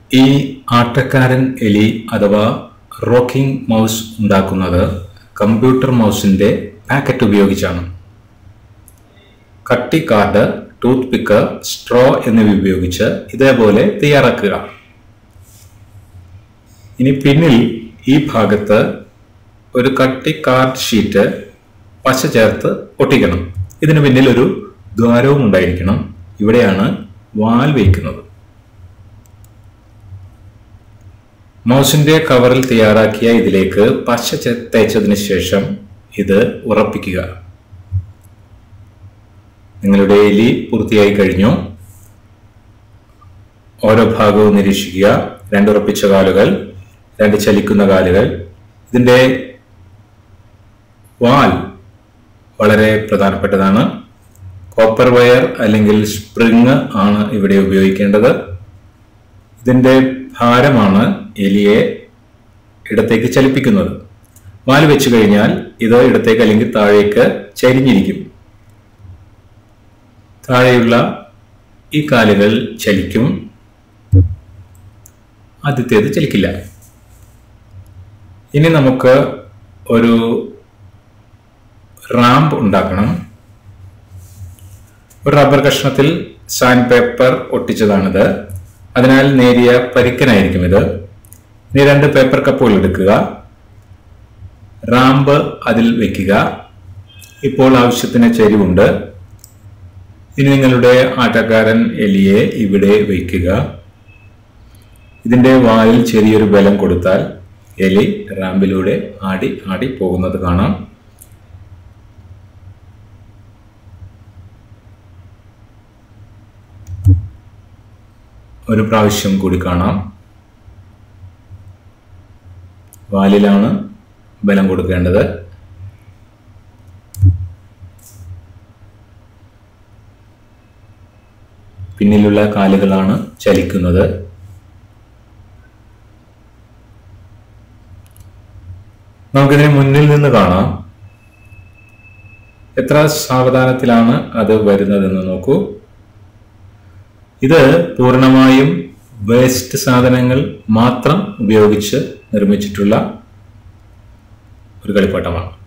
ഈ ആട്ടക്കാരൻ എലി അഥവാ റോക്കിംഗ് മൗസ് ഉണ്ടാക്കുന്നത് കമ്പ്യൂട്ടർ മൗസിന്റെ പാക്കറ്റ് ഉപയോഗിച്ചാണ് കട്ടി കാർഡ് ടൂത്ത് പിക്ക് സ്ട്രോ എന്നിവ ഉപയോഗിച്ച് ഇതേപോലെ തയ്യാറാക്കുക ഇനി പിന്നിൽ ഈ ഭാഗത്ത് ഒരു കട്ടി കാർഡ് ഷീറ്റ് പശ ചേർത്ത് ഒട്ടിക്കണം ഇതിന് പിന്നിൽ ഒരു ദ്വാരവും ഉണ്ടായിരിക്കണം ഇവിടെയാണ് വാൽ വയ്ക്കുന്നത് മൗസിന്റെ കവറിൽ തയ്യാറാക്കിയ ഇതിലേക്ക് പശ ചെ- തേച്ചതിന് ശേഷം ഇത് ഉറപ്പിക്കുക നിങ്ങളുടെ എലി പൂർത്തിയായി കഴിഞ്ഞു ഓരോ ഭാഗവും നിരീക്ഷിക്കുക രണ്ട് ഉറപ്പിച്ച കാലുകൾ രണ്ട് ചലിക്കുന്ന കാലുകൾ ഇതിന്റെ വാൽ വളരെ പ്രധാനപ്പെട്ടതാണ് കോപ്പർ വയർ അല്ലെങ്കിൽ സ്പ്രിങ് ആണ് ഇവിടെ ഉപയോഗിക്കേണ്ടത് ഇതിന്റെ ഭാരമാണ് എലിയെ ഇടത്തേക്ക് ചലിപ്പിക്കുന്നത് വാല് വെച്ച് കഴിഞ്ഞാൽ ഇത് ഇടത്തേക്ക് അല്ലെങ്കിൽ താഴേക്ക് ചരിഞ്ഞിരിക്കും താഴെയുള്ള ഈ കാലുകൾ ചലിക്കും ആദ്യത്തേത് ചലിക്കില്ല ഇനി നമുക്ക് ഒരു റാമ്പ് ഉണ്ടാക്കണം ഒരു റബ്ബർ കഷ്ണത്തിൽ സാൻഡ് പേപ്പർ ഒട്ടിച്ചതാണിത് അതിനാൽ നേരിയ പരിക്കനായിരിക്കും ഇത് ഇനി രണ്ട് പേപ്പർ കപ്പുകൾ എടുക്കുക റാമ്പ് അതിൽ വെക്കുക ഇപ്പോൾ ആവശ്യത്തിന് ചരിവുണ്ട് ഇനി നിങ്ങളുടെ ആട്ടക്കാരൻ എലിയെ ഇവിടെ വയ്ക്കുക ഇതിന്റെ വാലിൽ ചെറിയൊരു ബലം കൊടുത്താൽ എലി റാമ്പിലൂടെ ആടി ആടി പോകുന്നത് കാണാം ഒരു പ്രാവശ്യം കൂടി കാണാം വാലിലാണ് ബലം കൊടുക്കേണ്ടത് പിന്നിലുള്ള കാലുകളാണ് ചലിക്കുന്നത് നമുക്കിതിനെ മുന്നിൽ നിന്ന് കാണാം എത്ര സാവധാനത്തിലാണ് അത് വരുന്നതെന്ന് നോക്കൂ ഇത് പൂർണ്ണമായും വേസ്റ്റ് സാധനങ്ങൾ മാത്രം ഉപയോഗിച്ച് നിർമ്മിച്ചിട്ടുള്ള ഒരു കളിപ്പാട്ടമാണ്